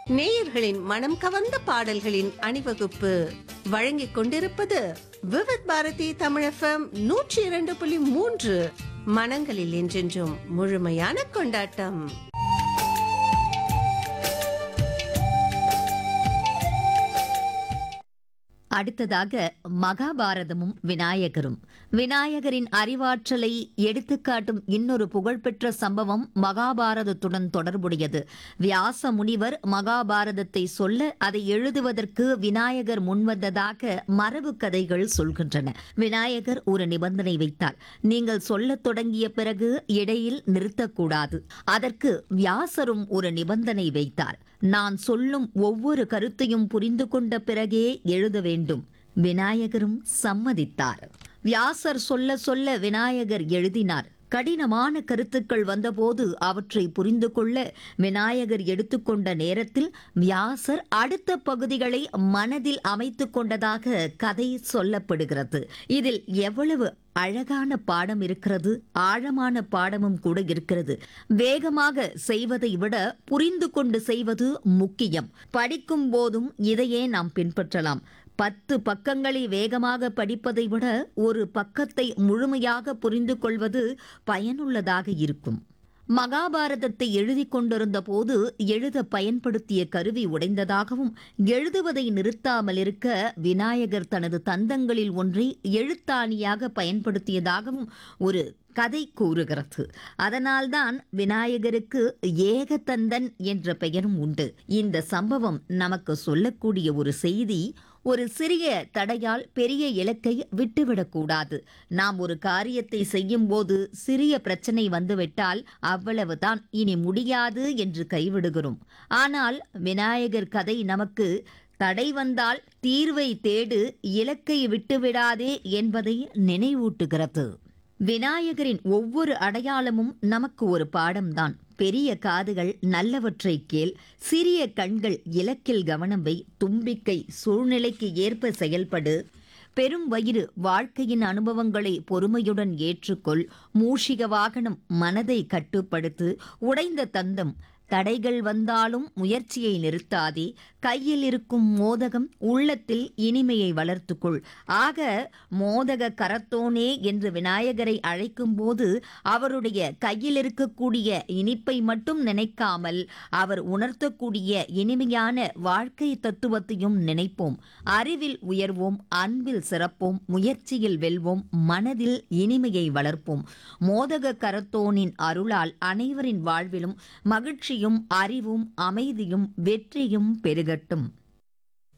நேயர்களின் மனம் கவர்ந்த பாடல்களின் அணிவகுப்பு வழங்கிக் கொண்டிருப்பது விவித் பாரதி தமிழகம் நூற்றி இரண்டு புள்ளி மூன்று மனங்களில் என்றென்றும் முழுமையான கொண்டாட்டம் அடுத்ததாக மகாபாரதமும் விநாயகரும் விநாயகரின் அறிவாற்றலை எடுத்துக்காட்டும் இன்னொரு புகழ்பெற்ற சம்பவம் மகாபாரதத்துடன் தொடர்புடையது வியாச முனிவர் மகாபாரதத்தை சொல்ல அதை எழுதுவதற்கு விநாயகர் முன்வந்ததாக மரபு கதைகள் சொல்கின்றன விநாயகர் ஒரு நிபந்தனை வைத்தார் நீங்கள் சொல்லத் தொடங்கிய பிறகு இடையில் நிறுத்தக்கூடாது அதற்கு வியாசரும் ஒரு நிபந்தனை வைத்தார் நான் சொல்லும் ஒவ்வொரு கருத்தையும் புரிந்து கொண்ட பிறகே எழுத வேண்டும் விநாயகரும் சம்மதித்தார் வியாசர் சொல்ல சொல்ல விநாயகர் எழுதினார் கடினமான கருத்துக்கள் வந்தபோது அவற்றை புரிந்து கொள்ள விநாயகர் எடுத்துக்கொண்ட நேரத்தில் வியாசர் அடுத்த பகுதிகளை மனதில் அமைத்துக் கொண்டதாக கதை சொல்லப்படுகிறது இதில் எவ்வளவு அழகான பாடம் இருக்கிறது ஆழமான பாடமும் கூட இருக்கிறது வேகமாக செய்வதை விட புரிந்து கொண்டு செய்வது முக்கியம் படிக்கும் போதும் இதையே நாம் பின்பற்றலாம் பத்து பக்கங்களை வேகமாக படிப்பதை விட ஒரு பக்கத்தை முழுமையாக புரிந்து கொள்வது பயனுள்ளதாக இருக்கும் மகாபாரதத்தை எழுதி கொண்டிருந்த போது எழுத பயன்படுத்திய கருவி உடைந்ததாகவும் எழுதுவதை நிறுத்தாமல் இருக்க விநாயகர் தனது தந்தங்களில் ஒன்றை எழுத்தாணியாக பயன்படுத்தியதாகவும் ஒரு கதை கூறுகிறது அதனால்தான் விநாயகருக்கு ஏகதந்தன் என்ற பெயரும் உண்டு இந்த சம்பவம் நமக்கு சொல்லக்கூடிய ஒரு செய்தி ஒரு சிறிய தடையால் பெரிய இலக்கை விட்டுவிடக்கூடாது நாம் ஒரு காரியத்தை செய்யும் போது சிறிய பிரச்சனை வந்துவிட்டால் அவ்வளவுதான் இனி முடியாது என்று கைவிடுகிறோம் ஆனால் விநாயகர் கதை நமக்கு தடை வந்தால் தீர்வை தேடு இலக்கை விட்டுவிடாதே என்பதை நினைவூட்டுகிறது விநாயகரின் ஒவ்வொரு அடையாளமும் நமக்கு ஒரு பாடம்தான் பெரிய காதுகள் நல்லவற்றை கேள் சிறிய கண்கள் இலக்கில் கவனம் வை தும்பிக்கை சூழ்நிலைக்கு ஏற்ப செயல்படு பெரும் வயிறு வாழ்க்கையின் அனுபவங்களை பொறுமையுடன் ஏற்றுக்கொள் மூஷிக வாகனம் மனதை கட்டுப்படுத்து உடைந்த தந்தம் தடைகள் வந்தாலும் முயற்சியை நிறுத்தாதே கையில் இருக்கும் மோதகம் உள்ளத்தில் இனிமையை வளர்த்துக்கொள் ஆக மோதக கரத்தோனே என்று விநாயகரை அழைக்கும்போது அவருடைய கையில் இருக்கக்கூடிய இனிப்பை மட்டும் நினைக்காமல் அவர் உணர்த்தக்கூடிய இனிமையான வாழ்க்கை தத்துவத்தையும் நினைப்போம் அறிவில் உயர்வோம் அன்பில் சிறப்போம் முயற்சியில் வெல்வோம் மனதில் இனிமையை வளர்ப்போம் மோதக கரத்தோனின் அருளால் அனைவரின் வாழ்விலும் மகிழ்ச்சியும் அறிவும் அமைதியும் வெற்றியும் பெருகட்டும்